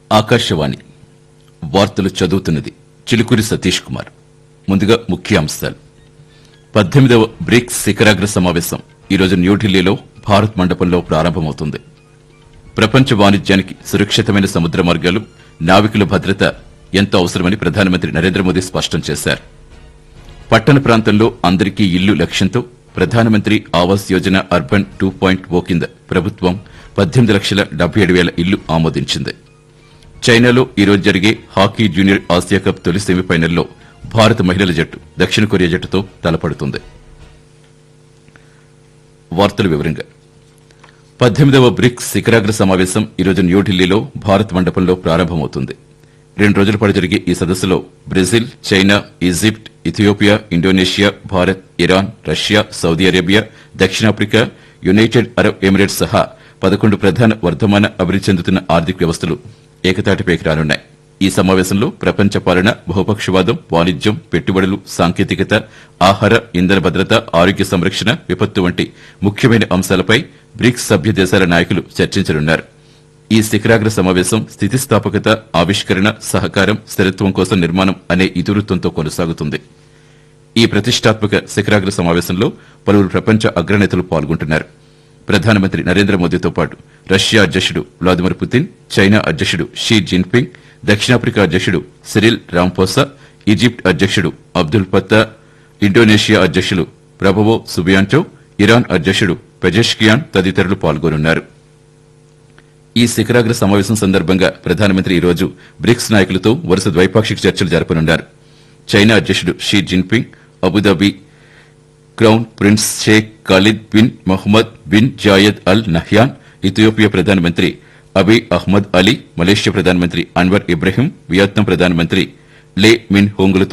ఆకాశవాణి వార్తలు చదువుతున్నది చిలుకూరి సతీష్ కుమార్ ముందుగా ముఖ్య అంశాలు పద్దెనిమిదవ బ్రిక్స్ శిఖరాగ్ర సమావేశం ఈరోజు న్యూఢిల్లీలో భారత్ మండపంలో ప్రారంభమవుతుంది ప్రపంచ వాణిజ్యానికి సురక్షితమైన సముద్ర మార్గాలు నావికుల భద్రత ఎంతో అవసరమని ప్రధానమంత్రి నరేంద్ర మోదీ స్పష్టం చేశారు పట్టణ ప్రాంతంలో అందరికీ ఇల్లు లక్ష్యంతో ప్రధానమంత్రి Awas Yojana urban two point O కింద ప్రభుత్వం పద్దెనిమిది లక్షల డెబ్బై ఏడు వేల ఇల్లు ఆమోదించింది చైనాలో ఈరోజు జరిగే హాకీ జూనియర్ ఆసియా కప్ తొలి సెమీఫైనల్లో భారత మహిళల జట్టు దక్షిణ కొరియా జట్టుతో తలపడుతుంది వార్తల వివరంగా పద్దెనిమిదవ బ్రిక్స్ శిఖరాగ్ర సమావేశం ఈరోజు న్యూఢిల్లీలో భారత్ మండపంలో ప్రారంభమవుతుంది రెండు రోజుల పాటు జరిగే ఈ సదస్సులో Brazil China Egypt Ethiopia Indonesia Bharat Iran Russia Saudi Arabia దక్షిణాఫ్రికా యునైటెడ్ అరబ్ ఎమిరేట్స్ సహా పదకొండు ప్రధాన వర్ధమాన అభివృద్ధి చెందుతున్న ఆర్థిక వ్యవస్థలు ఏకతాటిపైకి రానున్నాయి ఈ సమావేశంలో ప్రపంచ పాలన బహుపక్షవాదం వాణిజ్యం పెట్టుబడులు సాంకేతికత ఆహార ఇంధన భద్రత ఆరోగ్య సంరక్షణ విపత్తు వంటి ముఖ్యమైన అంశాలపై బ్రిక్స్ సభ్య దేశాల నాయకులు చర్చించనున్నారు ఈ శిఖరాగ్ర సమావేశం స్థితిస్థాపకత ఆవిష్కరణ సహకారం స్థిరత్వం కోసం నిర్మాణం అనే ఇతివృత్తంతో కొనసాగుతుంది ఈ ప్రతిష్టాత్మక శిఖరాగ్ర సమావేశంలో పలువురు ప్రపంచ అగ్రనేతలు పాల్గొంటున్నారు ప్రధానమంత్రి నరేంద్ర మోదీతో పాటు రష్యా అధ్యక్షుడు వ్లాదిమిర్ పుతిన్ చైనా అధ్యక్షుడు షీ జిన్పింగ్ దక్షిణాఫ్రికా అధ్యక్షుడు సిరిల్ రాంపోసా ఈజిప్ట్ అధ్యక్షుడు అబ్దుల్ పత్తా ఇండోనేషియా అధ్యక్షులు ప్రభవో సుబియాంటో ఇరాన్ అధ్యక్షుడు పెజెష్కియాన్ తదితరులు పాల్గొనున్నారు ఈ శిఖరాగ్ర సమావేశం సందర్భంగా ప్రధానమంత్రి ఈ రోజు బ్రిక్స్ నాయకులతో వరుస ద్వైపాక్షిక చర్చలు జరపనున్నారు చైనా అధ్యక్షుడు Xi Jinping Abu Dhabi crown prince Sheikh Khaled bin Mohamed bin Zayed Al Nahyan Ethiopia ప్రధానమంత్రి అబీ అహ్మద్ అలీ మలేషియా ప్రధానమంత్రి అన్వర్ ఇబ్రహీం వియత్నాం ప్రధానమంత్రి లే మిన్ హోంగులతో